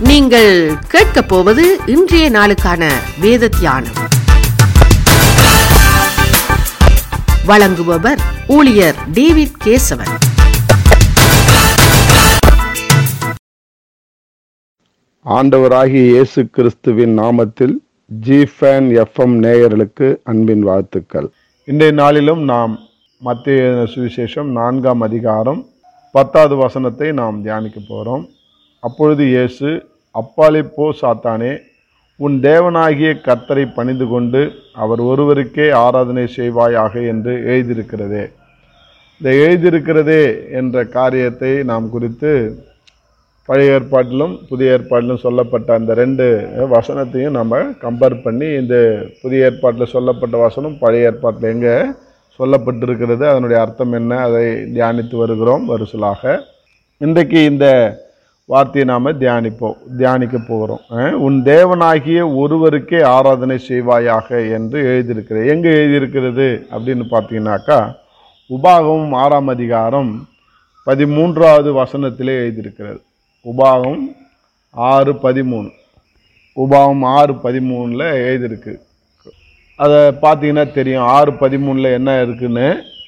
நீங்கள் கேட்கப் போவது இன்றைய நாளுக்கான வேத தியானம் வழங்குபவர் ஊழியர் டேவிட் கேசவன் ஆண்டவராகிய இயேசு கிறிஸ்துவின் நாமத்தில் ஜிஃபேன் எஃப்எம் நேயர்களுக்கு அன்பின் வாழ்த்துக்கள் இன்றைய நாளிலும் நாம் மத்திய சுவிசேஷம் நான்காம் அதிகாரம் பத்தாவது வசனத்தை நாம் தியானிக்க போகிறோம் அப்பொழுது இயேசு அப்பாலே போ சாத்தானே உன் தேவனாகிய கர்த்தரை பணிந்து கொண்டு அவர் ஒருவருக்கே ஆராதனை செய்வாயாக என்று எழுதியிருக்கிறதே இந்த எழுதியிருக்கிறதே என்ற காரியத்தை நாம் குறித்து பழைய ஏற்பாட்டிலும் புதிய ஏற்பாட்டிலும் சொல்லப்பட்ட அந்த ரெண்டு வசனத்தையும் நம்ம கம்பேர் பண்ணி இந்த புதிய ஏற்பாட்டில் சொல்லப்பட்ட வசனம் பழைய ஏற்பாட்டில் எங்கே சொல்லப்பட்டிருக்கிறது அதனுடைய அர்த்தம் என்ன அதை தியானித்து வருகிறோம் வருசலாக இன்றைக்கு இந்த வார்த்தையை நாம் தியானிப்போம் தியானிக்க போகிறோம் அஹ், உன் தேவனாகிய ஒருவருக்கே ஆராதனை செய்வாயாக என்று எழுதியிருக்கிறது எங்கே எழுதியிருக்கிறது அப்படின்னு பார்த்தீங்கன்னாக்கா உபாகமும் ஆறாம் அதிகாரம் பதிமூன்றாவது வசனத்திலே எழுதியிருக்கிறது உபாகம் ஆறு பதிமூணு உபாகம் ஆறு பதிமூணில் எழுதியிருக்கு அதை பார்த்தீங்கன்னா தெரியும் ஆறு பதிமூணில் என்ன இருக்குன்னு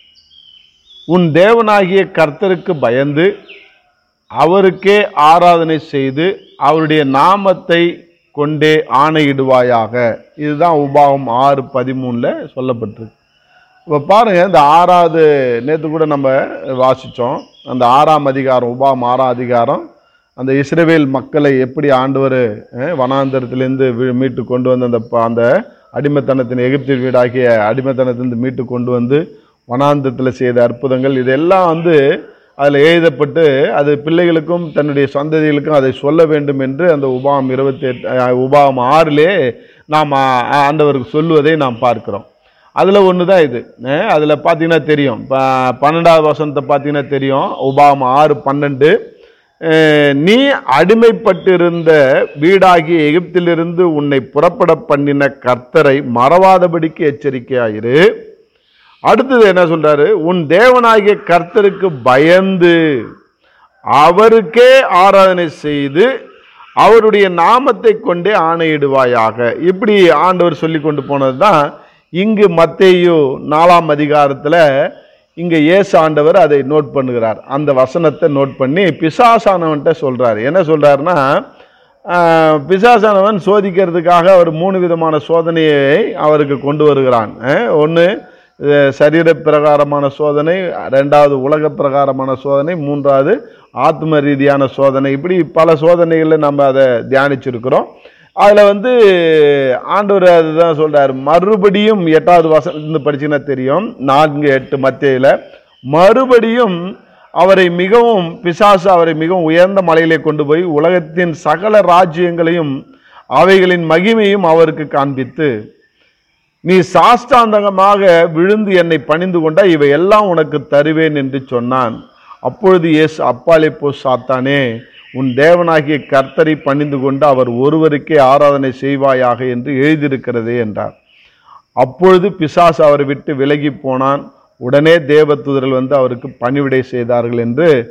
உன் தேவனாகிய கர்த்தருக்கு பயந்து அவருக்கே ஆராதனை செய்து அவருடைய நாமத்தை கொண்டே ஆணையிடுவாயாக இதுதான் உபாகம் ஆறு பதிமூணில் சொல்லப்பட்டிருக்கு இப்போ பாருங்க இந்த ஆறாவது நேற்று கூட நம்ம வாசித்தோம் அந்த ஆறாம் அதிகாரம் உபாம் ஆறாம் அதிகாரம் அந்த இஸ்ரவேல் மக்களை எப்படி ஆண்டவர் அஹ், வனாந்தரத்திலேருந்து வி- மீட்டு கொண்டு வந்து அந்த ப- அந்த அடிமைத்தனத்தின் எகிப்தின் வீடாகிய அடிமைத்தனத்திலிருந்து மீட்டு கொண்டு வந்து வனாந்தரத்தில் செய்த அற்புதங்கள் இதெல்லாம் வந்து அதில் எழுதப்பட்டு அது பிள்ளைகளுக்கும் தன்னுடைய சந்ததிகளுக்கும் அதை சொல்ல வேண்டும் என்று அந்த உபாகம் இருபத்தி எட்டு உபாகம் ஆறிலே நாம் ஆண்டவருக்கு சொல்லுவதை நாம் பார்க்கிறோம் அதில் ஒன்று தான் இது அதில் பார்த்தீங்கன்னா தெரியும் இப்போ பன்னெண்டாவது வசனத்தை பார்த்தீங்கன்னா தெரியும் உபாகம் ஆறு பன்னெண்டு அஹ், நீ அடிமைப்பட்டிருந்த வீடாகிய எகிப்திலிருந்து உன்னை புறப்பட பண்ணின கர்த்தரை மறவாதபடிக்கு எச்சரிக்கையாயிரு அடுத்தது என்ன சொல்றாரு உன் தேவனாகிய கர்த்தருக்கு பயந்து அவருக்கே ஆராதனை செய்து அவருடைய நாமத்தை கொண்டே ஆணையிடுவாயாக இப்படி ஆண்டவர் சொல்லி கொண்டு போனது தான் இங்கு மத்தேயு நாலாம் அதிகாரத்தில் இங்கே இயேசு ஆண்டவர் அதை நோட் பண்ணுகிறார் அந்த வசனத்தை நோட் பண்ணி பிசாசானவன்ட்ட சொல்றாரு என்ன சொல்றாருன்னா ஆஹ், பிசாசானவன் சோதிக்கிறதுக்காக அவர் மூணு விதமான சோதனையை அவருக்கு கொண்டு வருகிறான் ஒன்று சரீர பிரகாரமான சோதனை ரெண்டாவது உலக பிரகாரமான சோதனை மூன்றாவது ஆத்ம ரீதியான சோதனை இப்படி பல சோதனைகளை நம்ம அதை தியானிச்சிருக்கிறோம் அதில் வந்து ஆண்டவர் அதுதான் சொல்றாரு மறுபடியும் எட்டாவது வசனத்துல படிச்சீங்கன்னா தெரியும் நான்கு எட்டு மத்தியில் மறுபடியும் அவரை மிகவும் பிசாசு அவரை மிகவும் உயர்ந்த மலையிலே கொண்டு போய் உலகத்தின் சகல ராஜ்யங்களையும் அவைகளின் மகிமையும் அவருக்கு காண்பித்து நீ சாஷ்டாந்தகமாக விழுந்து என்னை பணிந்து கொண்டா இவை எல்லாம் உனக்கு தருவேன் என்று சொன்னான் அப்பொழுது இயேசு அப்பாலே போ சாத்தானே உன் தேவனாகிய கர்த்தரை பணிந்து கொண்டு அவர் ஒருவருக்கே ஆராதனை செய்வாயாக என்று எழுதியிருக்கிறதே என்றார் அப்பொழுது பிசாசு அவரை விட்டு விலகி போனான் உடனே தேவதூதர்கள் வந்து அவருக்கு பணிவிடை செய்தார்கள் என்று